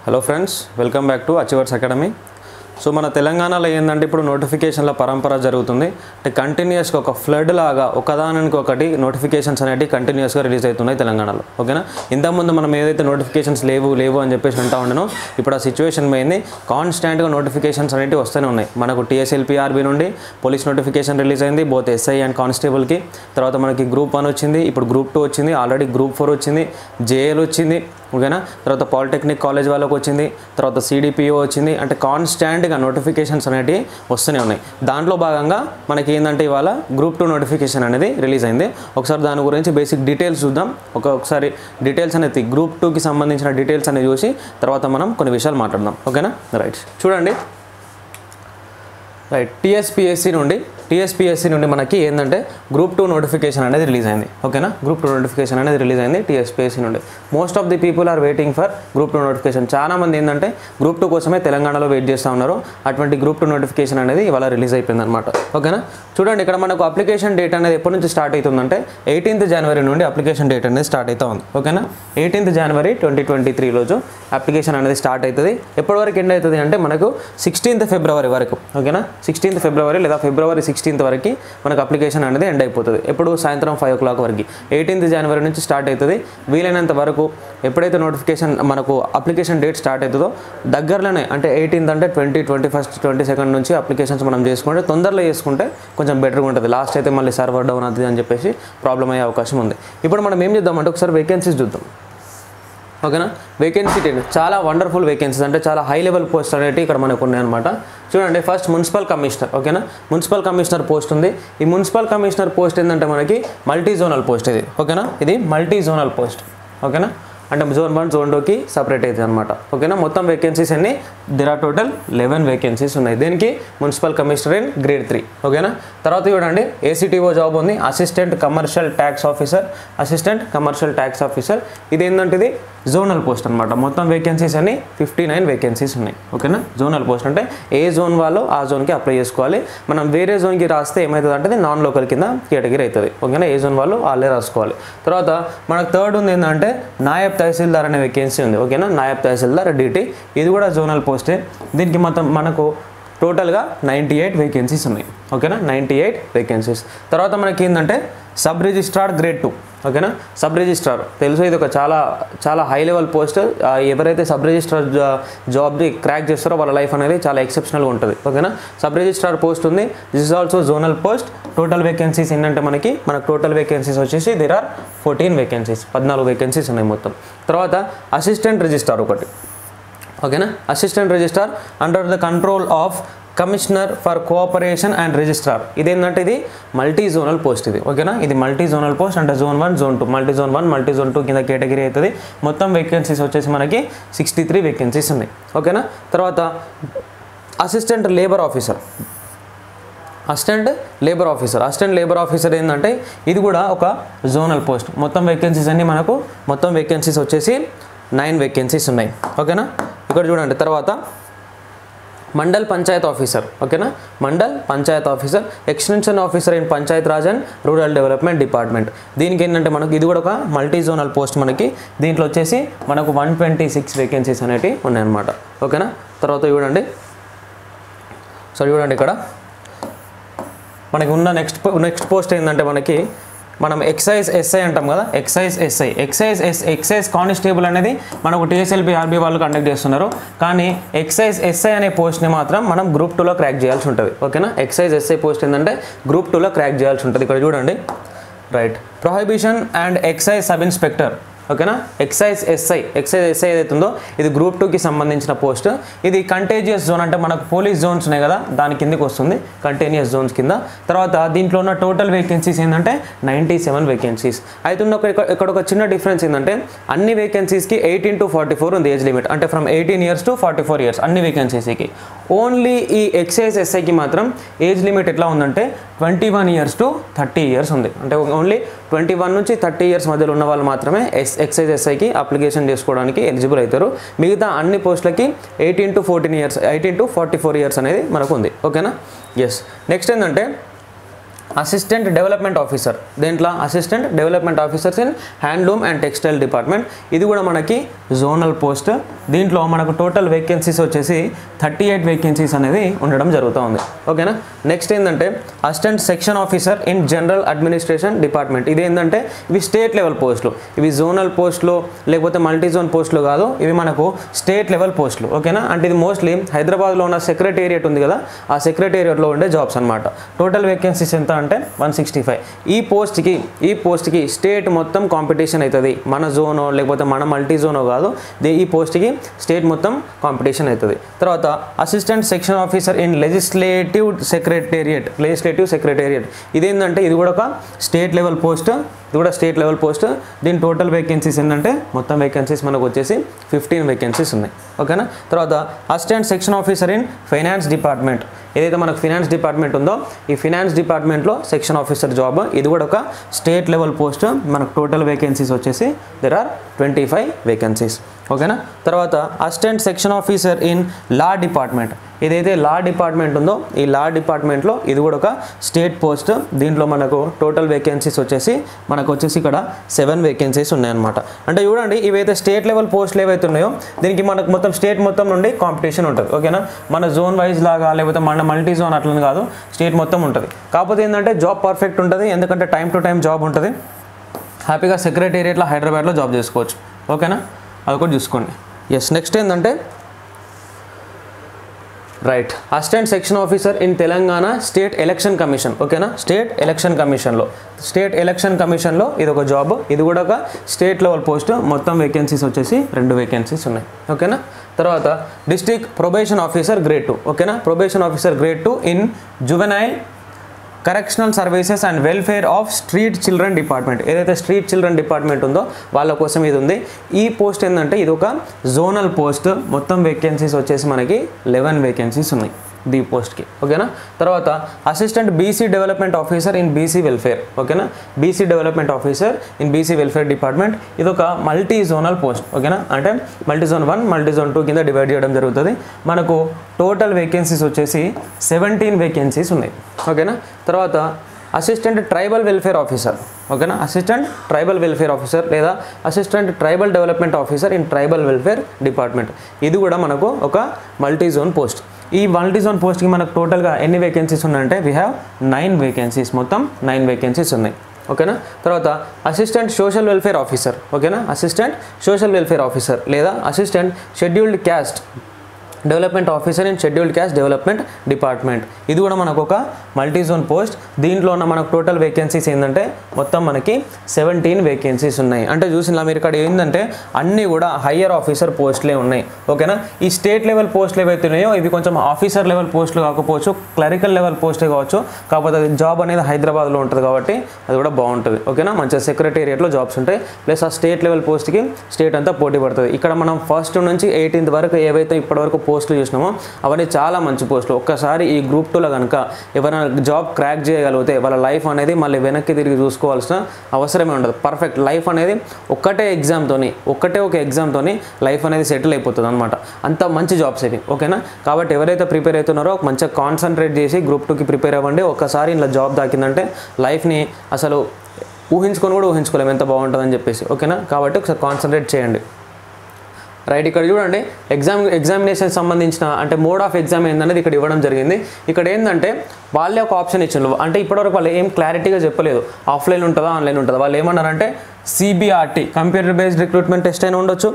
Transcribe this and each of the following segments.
hello friends welcome back to achievers academy so మన తెలంగాణలో ఏంటంటే ఇప్పుడు నోటిఫికేషన్ల పరంపర జరుగుతుంది అంటే కంటిన్యూస్గా ఒక ఫ్లడ్ లాగా ఒకదానికి ఒకటి నోటిఫికేషన్స్ అనేవి కంటిన్యూస్గా రిలీజ్ అవుతున్నాయి తెలంగాణలో ఓకేనా ఇంతకుముందు మనం ఏదైతే నోటిఫికేషన్స్ లేవు లేవు అని చెప్పేసి అంటా ఉండనో ఇప్పుడు ఆ సిచ్యువేషన్ పోయింది కాన్స్టాంట్గా నోటిఫికేషన్స్ అనేవి వస్తూనే ఉన్నాయి మనకు టీఎస్ఎల్పిఆర్బి నుండి పోలీస్ నోటిఫికేషన్ రిలీజ్ అయింది బోత్ ఎస్ఐ అండ్ కానిస్టేబుల్కి తర్వాత మనకి గ్రూప్ వన్ వచ్చింది ఇప్పుడు గ్రూప్ టూ వచ్చింది ఆల్రెడీ గ్రూప్ ఫోర్ వచ్చింది జేఎల్ వచ్చింది ఓకేనా తర్వాత పాలిటెక్నిక్ కాలేజ్ వాళ్ళకి వచ్చింది తర్వాత సిడిపిఓ వచ్చింది అంటే కాన్స్టాంట్గా నోటిఫికేషన్స్ అనేటివి వస్తూనే ఉన్నాయి దాంట్లో భాగంగా మనకి ఏంటంటే ఇవాళ గ్రూప్ టూ నోటిఫికేషన్ అనేది రిలీజ్ అయింది ఒకసారి దాని గురించి బేసిక్ డీటెయిల్స్ చూద్దాం ఒక ఒకసారి డీటెయిల్స్ అనేది గ్రూప్ టూకి సంబంధించిన డీటెయిల్స్ అనేది చూసి తర్వాత మనం కొన్ని విషయాలు మాట్లాడదాం ఓకేనా రైట్ చూడండి రైట్ టీఎస్పిఎస్సి నుండి టీఎస్పిఎస్సి నుండి మనకి ఏంటంటే గ్రూప్ టూ నోటిఫికేషన్ అనేది రిలీజ్ అయింది ఓకేనా గ్రూప్ టూ నోటిఫికేషన్ అనేది రిలీజ్ అయింది టీఎస్పిఎస్సి నుండి most of the people are waiting for group two notification చాలా మంది ఏంటంటే గ్రూప్ టూ కోసమే తెలంగాణలో వెయిట్ చేస్తూ ఉన్నారు అటువంటి గ్రూప్ టూ నోటిఫికేషన్ అనేది ఇవాళ రిలీజ్ అయిపోయింది అనమాట ఓకేనా చూడండి ఇక్కడ మనకు అప్లికేషన్ డేట్ అనేది ఎప్పటి నుంచి స్టార్ట్ అవుతుందంటే ఎయిటీన్త్ జనవరి నుండి అప్లికేషన్ డేట్ అనేది స్టార్ట్ అవుతా ఉంది ఓకేనా eighteenth January twenty twenty three రోజు అప్లికేషన్ అనేది స్టార్ట్ అవుతుంది ఎప్పటి వరకు ఎండ్ అవుతుంది అంటే మనకు సిక్స్టీన్త్ ఫిబ్రవరి వరకు ఓకేనా సిక్స్టీన్త్ ఫిబ్రవరి లేదా ఫిబ్రవరి సిక్స్టీన్త్ వరకు మనకు అప్లికేషన్ అనేది ఎండ్ అయిపోతుంది ఎప్పుడు సాయంత్రం ఫైవ్ ఓ క్లాక్ వరకు ఎయిటీన్త్ జనవరి నుంచి స్టార్ట్ అవుతుంది వీలైనంత వరకు ఎప్పుడైతే నోటిఫికేషన్ మనకు అప్లికేషన్ డేట్ స్టార్ట్ అవుతుందో దగ్గరలోనే అంటే ఎయిటీన్త్ అంటే twenty twenty first twenty second నుంచి అప్లికేషన్స్ మనం చేసుకుంటే తొందరలో చేసుకుంటే కొంచెం బెటర్గా ఉంటుంది లాస్ట్ అయితే మళ్ళీ సర్వర్ డౌన్ అవుతుంది అని చెప్పేసి ప్రాబ్లం అయ్యే అవకాశం ఉంది ఇప్పుడు మనం ఏం చేద్దామంటే ఒకసారి వేకెన్సీస్ చూద్దాం ఓకేనా వేకెన్సీ టెన్ చాలా వండర్ఫుల్ వేకెన్సీస్ అంటే చాలా హై లెవెల్ పోస్ట్ అనేవి ఇక్కడ మనకు ఉన్నాయన్నమాట చూడండి ఫస్ట్ మున్సిపల్ కమిషనర్ ఓకేనా మున్సిపల్ కమిషనర్ పోస్ట్ ఉంది ఈ మున్సిపల్ కమిషనర్ పోస్ట్ ఏంటంటే మనకి మల్టీ జోనల్ పోస్ట్ ఇది ఓకేనా ఇది మల్టీ జోనల్ పోస్ట్ ఓకేనా అంటే జోన్ వన్ జోన్ టూకి సపరేట్ అవుతుంది అనమాట ఓకేనా మొత్తం వేకెన్సీస్ అన్ని there are total eleven vacancies ఉన్నాయి దీనికి municipal commissioner in grade three ఓకేనా తర్వాత చూడండి ఏసీటీఓ జాబ్ ఉంది assistant commercial tax officer assistant commercial tax officer ఇది ఏంటంటే ఇది జోనల్ పోస్ట్ అనమాట మొత్తం వేకెన్సీస్ అన్ని ఫిఫ్టీ నైన్ వేకెన్సీస్ ఉన్నాయి ఓకేనా జోనల్ పోస్ట్ అంటే ఏ జోన్ వాళ్ళు ఆ జోన్కి అప్లై చేసుకోవాలి మనం వేరే జోన్కి రాస్తే ఏమవుతుంది అంటే నాన్ లోకల్ కింద కేటగిరీ అవుతుంది ఓకేనా ఏ జోన్ వాళ్ళు వాళ్ళే రాసుకోవాలి తర్వాత మనకు థర్డ్ ఉంది ఏంటంటే నాయబ్ తహసీల్దార్ అనే వేకెన్సీ ఉంది ఓకేనా నాయబ్ తహసీల్దార్ డిటి ఇది కూడా జోనల్ పోస్టే దీనికి మొత్తం మనకు టోటల్గా నైంటీ ఎయిట్ వేకెన్సీస్ ఉన్నాయి ఓకేనా నైంటీ ఎయిట్ వేకెన్సీస్ తర్వాత మనకి ఏంటంటే సబ్ రిజిస్ట్రార్ గ్రేడ్ టూ ఓకేనా సబ్ రిజిస్ట్రార్ తెలుసు ఇది ఒక చాలా చాలా హై లెవెల్ పోస్ట్ ఆ, ఎవరైతే సబ్ రిజిస్ట్రార్ జా- జాబ్ని క్రాక్ చేస్తారో వాళ్ళ లైఫ్ అనేది చాలా ఎక్సెప్షనల్గా ఉంటుంది ఓకేనా సబ్ రిజిస్ట్రార్ పోస్ట్ ఉంది this is also zonal post total vacancies ఏంటంటే మనకి మనకు టోటల్ వేకెన్సీస్ వచ్చేసి దేర్ ఆర్ ఫోర్టీన్ వేకెన్సీస్ పద్నాలుగు వేకెన్సీస్ ఉన్నాయి మొత్తం తర్వాత అసిస్టెంట్ రిజిస్ట్రార్ ఒకటి ఓకేనా assistant registrar under the control of commissioner for cooperation and registrar ఇదేంటంటే ఇది మల్టీ జోనల్ పోస్ట్ ఇది ఓకేనా ఇది మల్టీ జోనల్ పోస్ట్ అంటే zone one zone two multi zone one multi zone two కింద కేటగిరీ అవుతుంది మొత్తం వేకెన్సీస్ వచ్చేసి మనకి సిక్స్టీ త్రీ వేకెన్సీస్ ఉన్నాయి ఓకేనా తర్వాత assistant labour officer assistant labour officer assistant labour officer ఏంటంటే ఇది కూడా ఒక జోనల్ పోస్ట్ మొత్తం వేకెన్సీస్ అన్ని మనకు మొత్తం వేకెన్సీస్ వచ్చేసి నైన్ వేకెన్సీస్ ఉన్నాయి ఓకేనా ఇక్కడ చూడండి తర్వాత మండల్ పంచాయత్ ఆఫీసర్ ఓకేనా mandal panchayat officer extension officer in panchayat raj and rural development department దీనికి ఏంటంటే మనకి ఇది కూడా ఒక మల్టీ జోనల్ పోస్ట్ మనకి దీంట్లో వచ్చేసి మనకు వన్ ట్వంటీ సిక్స్ వేకెన్సీస్ అనేవి ఉన్నాయన్నమాట ఓకేనా తర్వాత చూడండి సో చూడండి ఇక్కడ మనకి ఉన్న నెక్స్ట్ నెక్స్ట్ పోస్ట్ ఏంటంటే మనకి మనం ఎక్సైజ్ ఎస్ఐ అంటాం కదా excise SI excise S excise constable అనేది మనకు టీఎస్ఎల్పి ఆర్బీ వాళ్ళు కండక్ట్ చేస్తున్నారు కానీ ఎక్సైజ్ ఎస్ఐ అనే పోస్ట్ని మాత్రం మనం గ్రూప్ టూలో క్రాక్ చేయాల్సి ఉంటుంది ఓకేనా ఎక్సైజ్ ఎస్ఐ పోస్ట్ ఏంటంటే గ్రూప్ టూలో క్రాక్ చేయాల్సి ఉంటుంది ఇక్కడ చూడండి right prohibition and excise sub inspector ఓకేనా ఎక్సైజ్ ఎస్ఐ ఎక్సైజ్ ఎస్ఐ ఏదైతే ఉందో ఇది గ్రూప్ టూకి సంబంధించిన పోస్ట్ ఇది కంటేజియస్ జోన్ అంటే మనకు పోలీస్ జోన్స్ ఉన్నాయి కదా దాని కిందకి వస్తుంది కంటేనియస్ జోన్స్ కింద తర్వాత దీంట్లో ఉన్న టోటల్ వేకెన్సీస్ ఏంటంటే నైంటీ సెవెన్ వేకెన్సీస్ అయితే ఉన్న ఒక- ఇక్కడ ఒక చిన్న డిఫరెన్స్ ఏంటంటే అన్ని వేకెన్సీస్కి ఎయిటీన్ టు ఫార్టీ ఫోర్ ఉంది ఏజ్ లిమిట్ అంటే from eighteen years to forty four years అన్ని వేకెన్సీస్కి ఓన్లీ ఈ ఎక్సైజ్ ఎస్ఐకి మాత్రం ఏజ్ లిమిట్ ఎట్లా ఉందంటే twenty one years to thirty years ఉంది అంటే ఓన్లీ ట్వంటీ వన్ నుంచి థర్టీ ఇయర్స్ మధ్యలో ఉన్న వాళ్ళు మాత్రమే ఎస్ ఎక్సైజ్ ఎస్ఐకి అప్లికేషన్ చేసుకోవడానికి ఎలిజిబుల్ అవుతారు మిగతా అన్ని పోస్టులకి eighteen to fourteen years eighteen to forty four years అనేది మనకు ఉంది ఓకేనా ఎస్ నెక్స్ట్ ఏంటంటే అసిస్టెంట్ డెవలప్మెంట్ ఆఫీసర్ దేంట్లో assistant development officers in handloom and textile department ఇది కూడా మనకి జోనల్ పోస్ట్ దీంట్లో మనకు టోటల్ వేకెన్సీస్ వచ్చేసి థర్టీ ఎయిట్ వేకెన్సీస్ అనేది ఉండడం జరుగుతూ ఉంది ఓకేనా నెక్స్ట్ ఏంటంటే assistant section officer in general administration department ఇది ఏంటంటే ఇవి స్టేట్ లెవెల్ పోస్టులు ఇవి జోనల్ పోస్టులు లేకపోతే మల్టీ జోన్ పోస్టులు కాదు ఇవి మనకు స్టేట్ లెవెల్ పోస్టులు ఓకేనా అంటే ఇది మోస్ట్లీ హైదరాబాద్లో ఉన్న సెక్రటేరియట్ ఉంది కదా ఆ సెక్రటేరియట్లో ఉండే జాబ్స్ అనమాట టోటల్ వేకెన్సీస్ ఎంత అంటే వన్ సిక్స్టీ ఫైవ్ ఈ పోస్ట్కి ఈ పోస్ట్కి స్టేట్ మొత్తం కాంపిటీషన్ అవుతుంది మన జోనో లేకపోతే మన మల్టీ జోనో కాదు ది- ఈ పోస్ట్కి స్టేట్ మొత్తం కాంపిటీషన్ అవుతుంది తర్వాత assistant section officer in legislative secretariat legislative secretariat ఇదేంటంటే ఇది కూడా ఒక స్టేట్ లెవెల్ పోస్ట్ ఇది కూడా స్టేట్ లెవెల్ పోస్ట్ దీని టోటల్ వేకెన్సీస్ ఏంటంటే మొత్తం వేకెన్సీస్ మనకు వచ్చేసి ఫిఫ్టీన్ వేకెన్సీస్ ఉన్నాయి ఓకేనా తర్వాత assistant section officer in finance department ఏదైతే మనకు ఫినాన్స్ డిపార్ట్మెంట్ ఉందో ఈ ఫినాన్స్ డిపార్ట్మెంట్లో సెక్షన్ ఆఫీసర్ జాబ్ ఇది కూడా ఒక స్టేట్ లెవెల్ పోస్ట్ మనకు టోటల్ వేకెన్సీస్ వచ్చేసి there are twenty five vacancies ఓకేనా తర్వాత assistant section officer in law department ఏదైతే లా డిపార్ట్మెంట్ ఉందో ఈ లా డిపార్ట్మెంట్లో ఇది కూడా ఒక స్టేట్ పోస్ట్ దీంట్లో మనకు టోటల్ వేకెన్సీస్ వచ్చేసి మనకు వచ్చేసి ఇక్కడ సెవెన్ వేకెన్సీస్ ఉన్నాయన్నమాట అంటే చూడండి ఇవైతే స్టేట్ లెవెల్ పోస్టులు ఏవైతే ఉన్నాయో దీనికి మనకు మొత్తం స్టేట్ మొత్తం నుండి కాంపిటీషన్ ఉంటుంది ఓకేనా మన జోన్ వైజ్ లాగా లేకపోతే మన మల్టీ జోన్ అట్లని కాదు స్టేట్ మొత్తం ఉంటుంది కాకపోతే ఏంటంటే జాబ్ పర్ఫెక్ట్ ఉంటుంది ఎందుకంటే టైం టు టైం జాబ్ ఉంటుంది హ్యాపీగా సెక్రటేరియట్లో హైదరాబాద్లో జాబ్ చేసుకోవచ్చు ఓకేనా అది కూడా చూసుకోండి ఎస్ నెక్స్ట్ ఏంటంటే right assistant section officer in Telangana state election commission ఓకేనా స్టేట్ ఎలక్షన్ కమిషన్లో స్టేట్ ఎలక్షన్ కమిషన్లో ఇది ఒక జాబ్ ఇది కూడా ఒక స్టేట్ లెవెల్ పోస్ట్ మొత్తం వేకెన్సీస్ వచ్చేసి రెండు వేకెన్సీస్ ఉన్నాయి ఓకేనా తర్వాత district probation officer grade two ఓకేనా probation officer grade two in juvenile correctional services and welfare of street children department ఏదైతే స్ట్రీట్ చిల్డ్రన్ డిపార్ట్మెంట్ ఉందో వాళ్ళ కోసం ఇది ఉంది ఈ పోస్ట్ ఏంటంటే ఇది ఒక జోనల్ పోస్ట్ మొత్తం వేకెన్సీస్ వచ్చేసి మనకి లెవెన్ వేకెన్సీస్ ఉన్నాయి ది పోస్ట్కి ఓకేనా తర్వాత assistant BC development officer in BC welfare ఓకేనా BC development officer in BC welfare department ఇది ఒక మల్టీ జోనల్ పోస్ట్ ఓకేనా అంటే multi zone one multi zone two కింద డివైడ్ చేయడం జరుగుతుంది మనకు టోటల్ వేకెన్సీస్ వచ్చేసి సెవెంటీన్ వేకెన్సీస్ ఉన్నాయి ఓకేనా తర్వాత అసిస్టెంట్ ట్రైబల్ వెల్ఫేర్ ఆఫీసర్ ఓకేనా అసిస్టెంట్ ట్రైబల్ వెల్ఫేర్ ఆఫీసర్ లేదా assistant tribal development officer in tribal welfare department ఇది కూడా మనకు ఒక మల్టీ జోన్ పోస్ట్ ఈ మల్టీ జోన్ పోస్ట్కి మనకు టోటల్గా ఎన్ని వేకెన్సీస్ ఉన్నాయంటే వీ హ్యావ్ నైన్ వేకెన్సీస్ మొత్తం నైన్ వేకెన్సీస్ ఉన్నాయి ఓకేనా తర్వాత అసిస్టెంట్ సోషల్ వెల్ఫేర్ ఆఫీసర్ ఓకేనా అసిస్టెంట్ సోషల్ వెల్ఫేర్ ఆఫీసర్ లేదా assistant scheduled caste development officer in scheduled caste development department ఇది కూడా మనకు ఒక మల్టీ జోన్ పోస్ట్ దీంట్లో ఉన్న మనకు టోటల్ వేకెన్సీస్ ఏంటంటే మొత్తం మనకి సెవెంటీన్ వేకెన్సీస్ ఉన్నాయి అంటే చూసిన మీరు ఇక్కడ ఏంటంటే అన్నీ కూడా హయ్యర్ ఆఫీసర్ పోస్టులే ఉన్నాయి ఓకేనా ఈ స్టేట్ లెవెల్ పోస్టులు ఏవైతే ఉన్నాయో ఇవి కొంచెం ఆఫీసర్ లెవెల్ పోస్టులు కాకపోవచ్చు క్లరికల్ లెవెల్ పోస్టే కావచ్చు కాకపోతే అది జాబ్ అనేది హైదరాబాద్లో ఉంటుంది కాబట్టి అది కూడా బాగుంటుంది ఓకేనా మంచిగా సెక్రటేరియట్లో జాబ్స్ ఉంటాయి ప్లస్ ఆ స్టేట్ లెవెల్ పోస్ట్కి స్టేట్ అంతా పోటీ పడుతుంది ఇక్కడ మనం ఫస్ట్ నుంచి ఎయిటీన్త్ వరకు ఏవైతే ఇప్పటివరకు పోస్టులు చూసినామో అవన్నీ చాలా మంచి పోస్టులు ఒక్కసారి ఈ గ్రూప్ టూలో కనుక ఎవరైనా జాబ్ క్రాక్ చేయగలిగితే వాళ్ళ లైఫ్ అనేది మళ్ళీ వెనక్కి తిరిగి చూసుకోవాల్సిన అవసరమే ఉండదు పర్ఫెక్ట్ లైఫ్ అనేది ఒక్కటే ఎగ్జామ్తోని ఒక్కటే ఒక ఎగ్జామ్తోని లైఫ్ అనేది సెటిల్ అయిపోతుంది అనమాట అంత మంచి జాబ్స్ ఇవి ఓకేనా కాబట్టి ఎవరైతే ప్రిపేర్ అవుతున్నారో మంచిగా కాన్సన్ట్రేట్ చేసి గ్రూప్ టూకి ప్రిపేర్ అవ్వండి ఒక్కసారి ఇలా జాబ్ దాకిందంటే లైఫ్ని అసలు ఊహించుకొని కూడా ఊహించుకోలేము ఎంత బాగుంటుందని చెప్పేసి ఓకేనా కాబట్టి ఒకసారి కాన్సన్ట్రేట్ చేయండి రైట్ ఇక్కడ చూడండి ఎగ్జామ్ ఎగ్జామినేషన్ సంబంధించిన అంటే మోడ్ ఆఫ్ ఎగ్జామ్ ఏందనేది ఇక్కడ ఇవ్వడం జరిగింది ఇక్కడ ఏంటంటే వాళ్ళే ఒక ఆప్షన్ ఇచ్చిండ్రు అంటే ఇప్పటివరకు వాళ్ళు ఏం క్లారిటీగా చెప్పలేదు ఆఫ్లైన్ ఉంటుందా ఆన్లైన్ ఉంటుందా వాళ్ళు ఏమన్నారంటే CBRT computer based recruitment test అయినా ఉండొచ్చు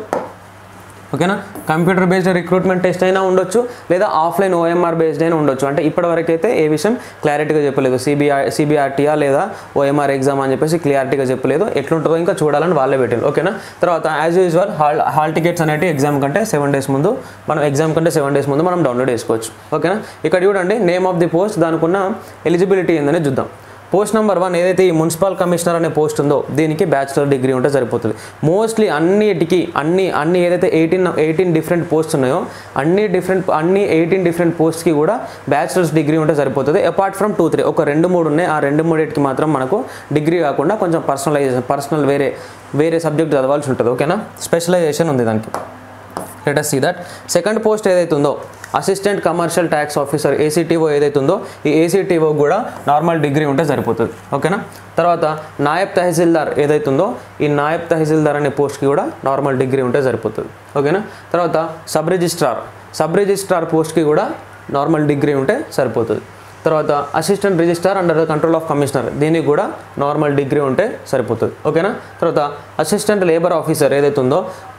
ఓకేనా కంప్యూటర్ బేస్డ్ రిక్రూట్మెంట్ టెస్ట్ అయినా ఉండొచ్చు లేదా ఆఫ్లైన్ ఓఎంఆర్ బేస్డ్ అయినా ఉండొచ్చు అంటే ఇప్పటివరకు అయితే ఏ విషయం క్లారిటీగా చెప్పలేదు సిబిఆర్ సిబిఆర్టీఆ లేదా ఓఎంఆర్ ఎగ్జామ్ అని చెప్పేసి క్లారిటీగా చెప్పలేదు ఎట్లుంటుందో ఇంకా చూడాలని వాళ్ళే పెట్టారు ఓకేనా తర్వాత as usual hall hall tickets అనేవి ఎగ్జామ్ కంటే సెవెన్ డేస్ ముందు మనం ఎగ్జామ్ కంటే సెవెన్ డేస్ ముందు మనం డౌన్లోడ్ చేసుకోవచ్చు ఓకేనా ఇక్కడ చూడండి నేమ్ ఆఫ్ ది పోస్ట్ దానికి ఉన్న ఎలిజిబిలిటీ ఏందని చూద్దాం పోస్ట్ నెంబర్ వన్ ఏదైతే ఈ మున్సిపల్ కమిషనర్ అనే పోస్ట్ ఉందో దీనికి బ్యాచిలర్ డిగ్రీ ఉంటే సరిపోతుంది మోస్ట్లీ అన్నిటికీ అన్ని అన్ని ఏదైతే ఎయిటీన్ ఎయిటీన్ డిఫరెంట్ పోస్ట్ ఉన్నాయో అన్ని డిఫరెంట్ అన్ని ఎయిటీన్ డిఫరెంట్ పోస్ట్కి కూడా బ్యాచిలర్స్ డిగ్రీ ఉంటే సరిపోతుంది అపార్ట్ ఫ్రమ్ టూ త్రీ ఒక రెండు మూడు ఉన్నాయి ఆ రెండు మూడింటికి మాత్రం మనకు డిగ్రీ కాకుండా కొంచెం పర్సనలైజేషన్ పర్సనల్ వేరే వేరే సబ్జెక్ట్ చదవాల్సి ఉంటుంది ఓకేనా స్పెషలైజేషన్ ఉంది దానికి let us see that second post ఏదైతే ఉందో assistant commercial tax officer ACTO ఏదైతే ఉందో ఈ ఏసీటీఓ కూడా నార్మల్ డిగ్రీ ఉంటే సరిపోతుంది ఓకేనా తర్వాత నాయబ్ తహసీల్దార్ ఏదైతే ఉందో ఈ నాయబ్ తహసీల్దార్ అనే పోస్ట్కి కూడా నార్మల్ డిగ్రీ ఉంటే సరిపోతుంది ఓకేనా తర్వాత సబ్ రిజిస్ట్రార్ సబ్ రిజిస్ట్రార్ పోస్ట్కి కూడా నార్మల్ డిగ్రీ ఉంటే సరిపోతుంది తర్వాత assistant registrar under the control of commissioner దీనికి కూడా నార్మల్ డిగ్రీ ఉంటే సరిపోతుంది ఓకేనా తర్వాత అసిస్టెంట్ లేబర్ ఆఫీసర్ ఏదైతే ఉందో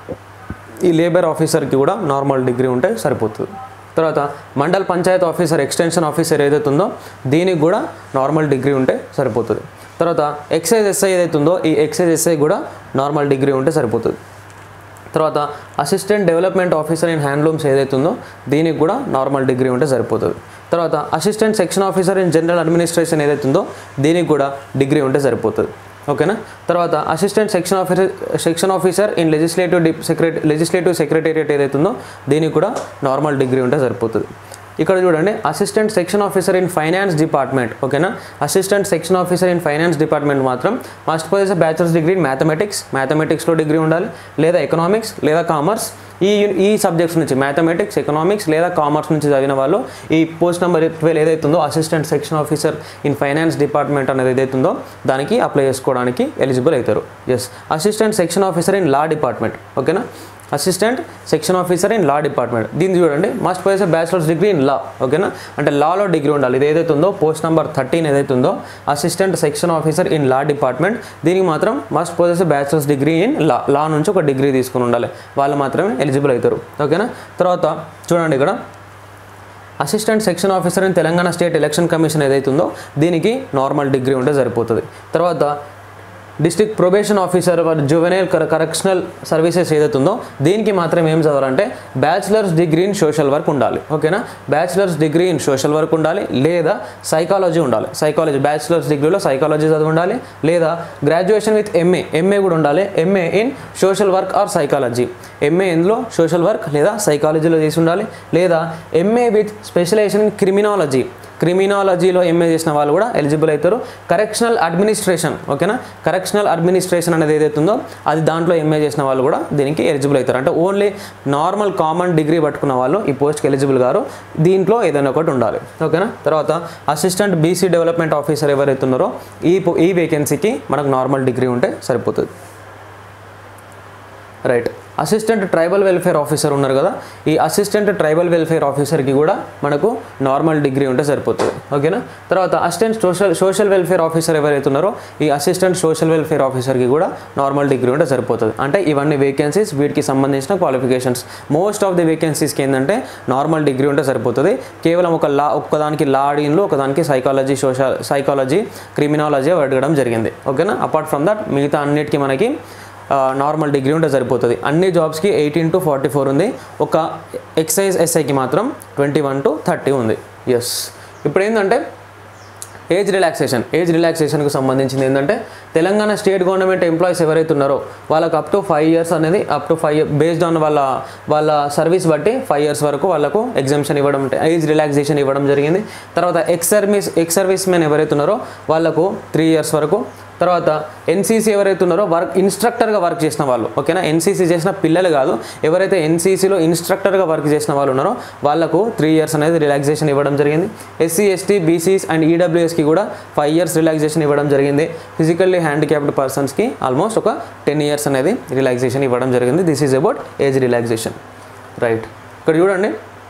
ఈ లేబర్ ఆఫీసర్కి కూడా నార్మల్ డిగ్రీ ఉంటే సరిపోతుంది తర్వాత mandal panchayat officer extension officer ఏదైతే ఉందో దీనికి కూడా నార్మల్ డిగ్రీ ఉంటే సరిపోతుంది తర్వాత ఎక్సైజ్ ఎస్ఐ ఏదైతే ఉందో ఈ ఎక్సైజ్ ఎస్ఐ కూడా నార్మల్ డిగ్రీ ఉంటే సరిపోతుంది తర్వాత assistant development officer in handlooms ఏదైతే ఉందో దీనికి కూడా నార్మల్ డిగ్రీ ఉంటే సరిపోతుంది తర్వాత assistant section officer in general administration ఏదైతే ఉందో దీనికి కూడా డిగ్రీ ఉంటే సరిపోతుంది ఓకేనా తర్వాత assistant section officer section officer in legislative డి సెక్రటరీ లెజిస్లేటివ్ సెక్రటేరియట్ ఏదైతే ఉందో దీనికి కూడా నార్మల్ డిగ్రీ ఉంటే సరిపోతుంది ఇక్కడ చూడండి assistant section officer in finance department ఓకేనా assistant section officer in finance department మాత్రం must possess bachelor's degree in mathematics మ్యాథమెటిక్స్లో డిగ్రీ ఉండాలి లేదా ఎకనామిక్స్ లేదా కామర్స్ ఈ ఈ సబ్జెక్ట్స్ నుంచి మ్యాథమెటిక్స్ ఎకనామిక్స్ లేదా కామర్స్ నుంచి చదివిన వాళ్ళు ఈ పోస్ట్ నెంబర్ ట్వెల్వ్ ఏదైతే ఉందో assistant section officer in finance department అనేది ఏదైతే ఉందో దానికి అప్లై చేసుకోవడానికి ఎలిజిబుల్ అవుతారు yes assistant section officer in law department ఓకేనా assistant section officer in law department దీన్ని చూడండి must possess bachelor's degree in law ఓకేనా అంటే లాలో డిగ్రీ ఉండాలి ఇది ఏదైతే ఉందో పోస్ట్ నెంబర్ థర్టీన్ ఏదైతే ఉందో assistant section officer in law department దీనికి మాత్రం must possess bachelor's degree in law law నుంచి ఒక డిగ్రీ తీసుకుని ఉండాలి వాళ్ళు మాత్రమే ఎలిజిబుల్ అవుతారు ఓకేనా తర్వాత చూడండి ఇక్కడ assistant section officer in Telangana state election commission ఏదైతే ఉందో దీనికి నార్మల్ డిగ్రీ ఉంటే సరిపోతుంది తర్వాత district probation officer juvenile correctional services ఏదైతే ఉందో దీనికి మాత్రం ఏం చదవాలంటే bachelor's degree in social work ఉండాలి ఓకేనా bachelor's degree in social work ఉండాలి లేదా సైకాలజీ ఉండాలి సైకాలజీ బ్యాచిలర్స్ డిగ్రీలో సైకాలజీ చదివి ఉండాలి లేదా గ్రాడ్యుయేషన్ విత్ ఎంఏ ఎంఏ కూడా ఉండాలి MA in social work or psychology MA ఇందులో సోషల్ వర్క్ లేదా సైకాలజీలో చేసి ఉండాలి లేదా MA with specialization in criminology క్రిమినాలజీలో ఎంఏ చేసిన వాళ్ళు కూడా ఎలిజిబుల్ అవుతారు కరెక్షనల్ అడ్మినిస్ట్రేషన్ ఓకేనా కరెక్షనల్ అడ్మినిస్ట్రేషన్ అనేది ఏదైతే ఉందో అది దాంట్లో ఎంఏ చేసిన వాళ్ళు కూడా దీనికి ఎలిజిబుల్ అవుతారు అంటే ఓన్లీ నార్మల్ కామన్ డిగ్రీ పట్టుకున్న వాళ్ళు ఈ పోస్ట్కి ఎలిజిబుల్ గారు దీంట్లో ఏదైనా ఒకటి ఉండాలి ఓకేనా తర్వాత అసిస్టెంట్ బీసీ డెవలప్మెంట్ ఆఫీసర్ ఎవరైతే ఉన్నారో ఈ పో- ఈ వేకెన్సీకి మనకు నార్మల్ డిగ్రీ ఉంటే సరిపోతుంది right assistant tribal welfare officer ఉన్నారు కదా ఈ అసిస్టెంట్ ట్రైబల్ వెల్ఫేర్ ఆఫీసర్కి కూడా మనకు నార్మల్ డిగ్రీ ఉంటే సరిపోతుంది ఓకేనా తర్వాత assistant social social welfare officer ఎవరైతే ఉన్నారో ఈ అసిస్టెంట్ సోషల్ వెల్ఫేర్ ఆఫీసర్కి కూడా నార్మల్ డిగ్రీ ఉంటే సరిపోతుంది అంటే ఇవన్నీ వేకెన్సీస్ వీటికి సంబంధించిన క్వాలిఫికేషన్స్ మోస్ట్ ఆఫ్ ది వేకెన్సీస్కి ఏంటంటే నార్మల్ డిగ్రీ ఉంటే సరిపోతుంది కేవలం ఒక లా ఒక్కదానికి లా డీన్లో ఒకదానికి సైకాలజీ సోషల్ సైకాలజీ క్రిమినాలజీ అడగడం జరిగింది ఓకేనా అపార్ట్ ఫ్రమ్ దట్ మిగతా అన్నిటికీ మనకి నార్మల్ డిగ్రీ ఉంటే సరిపోతుంది అన్ని జాబ్స్కి ఎయిటీన్ టు ఫార్టీ ఫోర్ ఉంది ఒక ఎక్సైజ్ ఎస్ఐకి మాత్రం ట్వంటీ వన్ టు థర్టీ ఉంది ఎస్ ఇప్పుడు ఏంటంటే ఏజ్ రిలాక్సేషన్ ఏజ్ రిలాక్సేషన్కి సంబంధించింది ఏంటంటే తెలంగాణ స్టేట్ గవర్నమెంట్ ఎంప్లాయీస్ ఎవరైతే ఉన్నారో వాళ్ళకి అప్ టు ఫైవ్ ఇయర్స్ అనేది up to five based on వాళ్ళ వాళ్ళ సర్వీస్ బట్టి ఫైవ్ ఇయర్స్ వరకు వాళ్ళకు ఎగ్జామ్షన్ ఇవ్వడం ఏజ్ రిలాక్సేషన్ ఇవ్వడం జరిగింది తర్వాత ex service ex servicemen ఎవరైతే ఉన్నారో వాళ్ళకు త్రీ ఇయర్స్ వరకు తర్వాత ఎన్సీసీ ఎవరైతే ఉన్నారో వర్క్ ఇన్స్ట్రక్టర్గా వర్క్ చేసిన వాళ్ళు ఓకేనా ఎన్సీసీ చేసిన పిల్లలు కాదు ఎవరైతే ఎన్సీసీలో ఇన్స్ట్రక్టర్గా వర్క్ చేసిన వాళ్ళు ఉన్నారో వాళ్ళకు త్రీ ఇయర్స్ అనేది రిలాక్సేషన్ ఇవ్వడం జరిగింది ఎస్సీ ఎస్టీ బీసీస్ అండ్ ఈడబ్ల్యూఎస్కి కూడా ఫైవ్ ఇయర్స్ రిలాక్సేషన్ ఇవ్వడం జరిగింది ఫిజికల్లీ హ్యాండిక్యాప్డ్ పర్సన్స్కి ఆల్మోస్ట్ ఒక టెన్ ఇయర్స్ అనేది రిలాక్సేషన్ ఇవ్వడం జరిగింది this is about age relaxation right ఇక్కడ చూడండి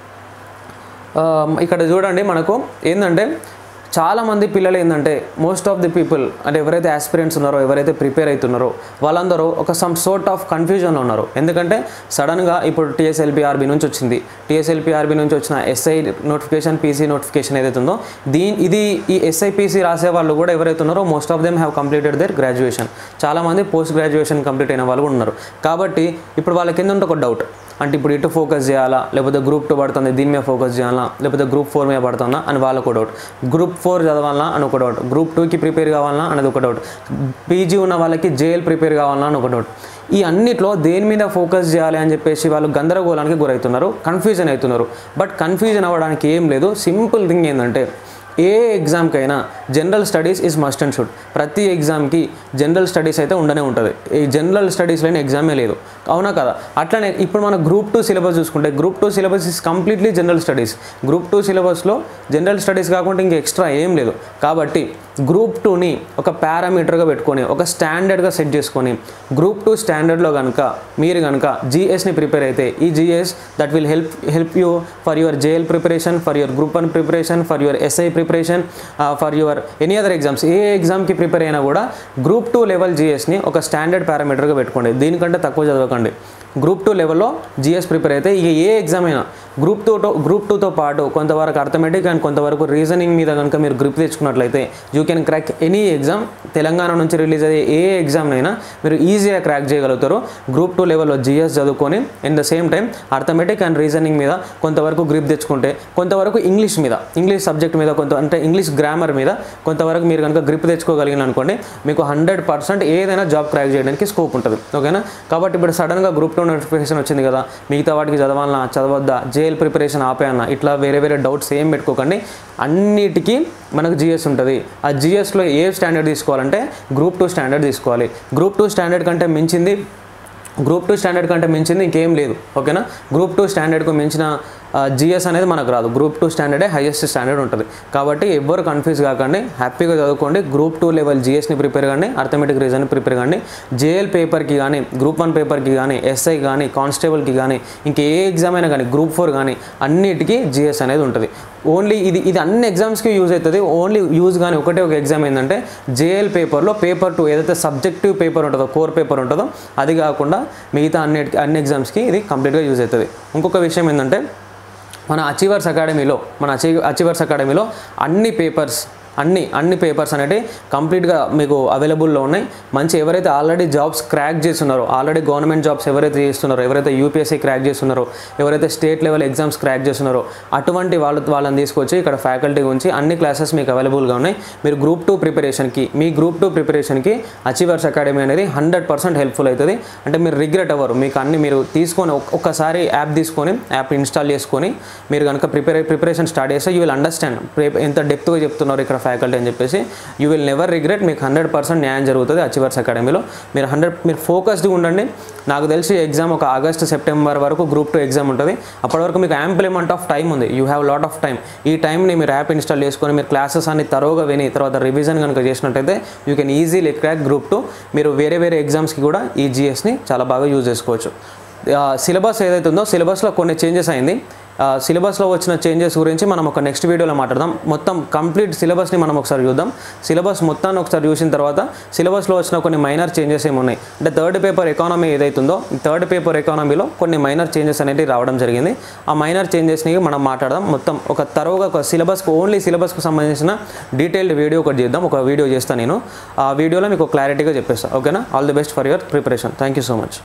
ఆ, ఇక్కడ చూడండి మనకు ఏంటంటే చాలామంది పిల్లలు ఏంటంటే మోస్ట్ ఆఫ్ ది పీపుల్ అంటే ఎవరైతే ఆస్పిరెంట్స్ ఉన్నారో ఎవరైతే ప్రిపేర్ అవుతున్నారో వాళ్ళందరూ ఒక సమ్ సోర్ట్ ఆఫ్ కన్ఫ్యూజన్లో ఉన్నారు ఎందుకంటే సడన్గా ఇప్పుడు టీఎస్ఎల్పిఆర్బి నుంచి వచ్చింది టీఎస్ఎల్పిఆర్బి నుంచి వచ్చిన ఎస్ఐ నోటిఫికేషన్ పీసీ నోటిఫికేషన్ ఏదైతే ఉందో దీని ఇది ఈ ఎస్ఐపిసి రాసే వాళ్ళు కూడా ఎవరైతే ఉన్నారో most of them have completed their graduation చాలామంది పోస్ట్ గ్రాడ్యుయేషన్ కంప్లీట్ అయిన వాళ్ళు కూడా ఉన్నారు కాబట్టి ఇప్పుడు వాళ్ళకి ఏంటంటే ఒక డౌట్ అంటే ఇప్పుడు ఇటు ఫోకస్ చేయాలా లేకపోతే గ్రూప్ టూ పడుతుంది దీని మీద ఫోకస్ చేయాలా లేకపోతే గ్రూప్ ఫోర్ మీద పడుతుందా అని వాళ్ళకు డౌట్ గ్రూప్ ఫోర్ చదవాలన్నా అని ఒక డౌట్ గ్రూప్ టూకి ప్రిపేర్ కావాలన్నా అనేది ఒక డౌట్ పీజీ ఉన్న వాళ్ళకి జేఎల్ ప్రిపేర్ కావాలన్నా అని ఒక డౌట్ ఈ అన్నిట్లో దేని మీద ఫోకస్ చేయాలి అని చెప్పేసి వాళ్ళు గందరగోళానికి గురవుతున్నారు కన్ఫ్యూజన్ అవుతున్నారు బట్ కన్ఫ్యూజన్ అవ్వడానికి ఏం లేదు సింపుల్ థింగ్ ఏంటంటే ఏ ఎగ్జామ్కైనా general studies is must and should ప్రతి ఎగ్జామ్కి జనరల్ స్టడీస్ అయితే ఉండనే ఉంటుంది ఈ జనరల్ స్టడీస్ లేని ఎగ్జామే లేదు అవునా కదా అట్లనే ఇప్పుడు మన గ్రూప్ టూ సిలబస్ చూసుకుంటే group two syllabus is completely general studies group two సిలబస్లో జనరల్ స్టడీస్ కాకుండా ఇంకా ఎక్స్ట్రా ఏం లేదు కాబట్టి గ్రూప్ టూని ఒక పారామీటర్గా పెట్టుకొని ఒక స్టాండర్డ్గా సెట్ చేసుకొని గ్రూప్ టూ స్టాండర్డ్లో కనుక మీరు కనుక జీఎస్ని ప్రిపేర్ అయితే ఈ GS that will help help you for your JL preparation for your group one preparation for your SI preparation for your any other exams ఏ ఎగ్జామ్కి ప్రిపేర్ అయినా కూడా గ్రూప్ టూ లెవెల్ జీఎస్ని ఒక స్టాండర్డ్ పారామీటర్గా పెట్టుకోండి దీనికంటే తక్కువ చదవకండి గ్రూప్ టూ లెవెల్లో జిఎస్ ప్రిపేర్ అయితే ఇక ఏ ఎగ్జామ్ అయినా గ్రూప్ టూతో గ్రూప్ టూతో పాటు కొంతవరకు అర్థమెటిక్ అండ్ కొంతవరకు రీజనింగ్ మీద కనుక మీరు గ్రిప్ తెచ్చుకున్నట్లయితే you can crack any exam Telangana నుంచి రిలీజ్ అయ్యే ఏ ఎగ్జామ్ అయినా మీరు ఈజీగా క్రాక్ చేయగలుగుతారు గ్రూప్ టూ లెవెల్లో జిఎస్ చదువుకొని in the same time arithmetic and reasoning మీద కొంతవరకు గ్రిప్ తెచ్చుకుంటే కొంతవరకు ఇంగ్లీష్ మీద ఇంగ్లీష్ సబ్జెక్ట్ మీద కొంత అంటే ఇంగ్లీష్ గ్రామర్ మీద కొంతవరకు మీరు కనుక గ్రిప్ తెచ్చుకోగలిగిన అనుకోండి మీకు హండ్రెడ్ పర్సెంట్ ఏదైనా జాబ్ క్రాక్ చేయడానికి స్కోప్ ఉంటుంది ఓకేనా కాబట్టి ఇప్పుడు సడన్గా గ్రూప్ టూ నోటిఫికేషన్ వచ్చింది కదా మిగతా వాటికి చదవాలన్నా చదవద్దా జేఎల్ ప్రిపరేషన్ ఆపేయన్నా ఇట్లా వేరే వేరే డౌట్స్ ఏం పెట్టుకోకండి అన్నిటికీ మనకు జిఎస్ ఉంటుంది ఆ జిఎస్లో ఏ స్టాండర్డ్ తీసుకోవాలంటే గ్రూప్ టూ స్టాండర్డ్ తీసుకోవాలి గ్రూప్ టూ స్టాండర్డ్ కంటే మించింది గ్రూప్ టూ స్టాండర్డ్ కంటే మించింది ఇంకేం లేదు ఓకేనా గ్రూప్ టూ స్టాండర్డ్కు మించిన జిఎస్ అనేది మనకు రాదు గ్రూప్ టూ స్టాండర్డే హైయెస్ట్ స్టాండర్డ్ ఉంటుంది కాబట్టి ఎవ్వరు కన్ఫ్యూజ్ కాకండి హ్యాపీగా చదువుకోండి గ్రూప్ టూ లెవెల్ జిఎస్ని ప్రిపేర్ కండి అర్థమెటిక్ రీజన్ ప్రిపేర్ కండి జేఎల్ పేపర్కి కానీ గ్రూప్ వన్ పేపర్కి కానీ ఎస్ఐ కానీ కానిస్టేబుల్కి కానీ ఇంకే ఎగ్జామ్ అయినా కానీ గ్రూప్ ఫోర్ కానీ అన్నిటికీ జిఎస్ అనేది ఉంటుంది ఓన్లీ ఇది ఇది అన్ని ఎగ్జామ్స్కి యూజ్ అవుతుంది ఓన్లీ యూజ్ కానీ ఒకటే ఒక ఎగ్జామ్ ఏంటంటే జేఎల్ పేపర్లో పేపర్ టూ ఏదైతే సబ్జెక్టివ్ పేపర్ ఉంటుందో కోర్ పేపర్ ఉంటుందో అది కాకుండా మిగతా అన్ని అన్ని ఎగ్జామ్స్కి ఇది కంప్లీట్గా యూజ్ అవుతుంది ఇంకొక విషయం ఏంటంటే మన అచీవర్స్ అకాడమీలో మన అచీ అచీవర్స్ అకాడమీలో అన్ని పేపర్స్ అన్ని అన్ని పేపర్స్ అనేవి కంప్లీట్గా మీకు అవైలబుల్లో ఉన్నాయి మంచి ఎవరైతే ఆల్రెడీ జాబ్స్ క్రాక్ చేస్తున్నారో ఆల్రెడీ గవర్నమెంట్ జాబ్స్ ఎవరైతే చేస్తున్నారో ఎవరైతే యూపీఎస్సీ క్రాక్ చేస్తున్నారో ఎవరైతే స్టేట్ లెవెల్ ఎగ్జామ్స్ క్రాక్ చేస్తున్నారో అటువంటి వాళ్ళ వాళ్ళని తీసుకొచ్చి ఇక్కడ ఫ్యాకల్టీ ఉంచి అన్ని క్లాసెస్ మీకు అవైలబుల్గా ఉన్నాయి మీరు గ్రూప్ టూ ప్రిపరేషన్కి మీ గ్రూప్ టూ ప్రిపరేషన్కి అచీవర్స్ అకాడమీ అనేది హండ్రెడ్ పర్సెంట్ హెల్ప్ఫుల్ అవుతుంది అంటే మీరు రిగ్రెట్ అవ్వరు మీకు అన్ని మీరు తీసుకొని ఒక్- ఒక్కసారి యాప్ తీసుకొని యాప్ ఇన్స్టాల్ చేసుకొని మీరు కనుక ప్రిపేర్ ప్రిపరేషన్ స్టార్ట్ చేస్తే యూ విల్ అండర్స్టాండ్ ఎంత డెప్త్గా చెప్తున్నారు ఇక్కడ ఫ్యాకల్టీ అని చెప్పేసి యూ విల్ నెవర్ రిగ్రెట్ మీకు హండ్రెడ్ పర్సెంట్ న్యాయం జరుగుతుంది అచీవర్స్ అకాడమీలో మీరు హండ్రెడ్ మీరు ఫోకస్డ్గా ఉండండి నాకు తెలిసి ఎగ్జామ్ ఒక ఆగస్ట్ సెప్టెంబర్ వరకు గ్రూప్ టూ ఎగ్జామ్ ఉంటుంది అప్పటి వరకు మీకు యాంపుల్ అమౌంట్ ఆఫ్ టైం ఉంది you have lot of time ఈ టైంని మీరు యాప్ ఇన్స్టాల్ చేసుకొని మీరు క్లాసెస్ అన్ని తరోగా విని తర్వాత రివిజన్ కనుక చేసినట్టయితే you can easily crack group two మీరు వేరే వేరే ఎగ్జామ్స్కి కూడా ఈ జిఎస్ని చాలా బాగా యూజ్ చేసుకోవచ్చు సిలబస్ ఏదైతే ఉందో సిలబస్లో కొన్ని చేంజెస్ అయింది సిలబస్లో వచ్చిన చేంజెస్ గురించి మనం ఒక నెక్స్ట్ వీడియోలో మాట్లాడదాం మొత్తం కంప్లీట్ సిలబస్ని మనం ఒకసారి చూద్దాం సిలబస్ మొత్తాన్ని ఒకసారి చూసిన తర్వాత సిలబస్లో వచ్చిన కొన్ని మైనర్ చేంజెస్ ఏమి ఉన్నాయి అంటే థర్డ్ పేపర్ ఎకానమీ ఏదైతుందో థర్డ్ పేపర్ ఎకానమీలో కొన్ని మైనర్ చేంజెస్ అనేవి రావడం జరిగింది ఆ మైనర్ చేంజెస్ని మనం మాట్లాడదాం మొత్తం ఒక తరువుగా ఒక సిలబస్కి ఓన్లీ సిలబస్కి సంబంధించిన డీటెయిల్డ్ వీడియో ఒకటి చేద్దాం ఒక వీడియో చేస్తాను నేను ఆ వీడియోలో మీకు క్లారిటీగా చెప్పేస్తాను ఓకేనా all the best for your preparation thank you so much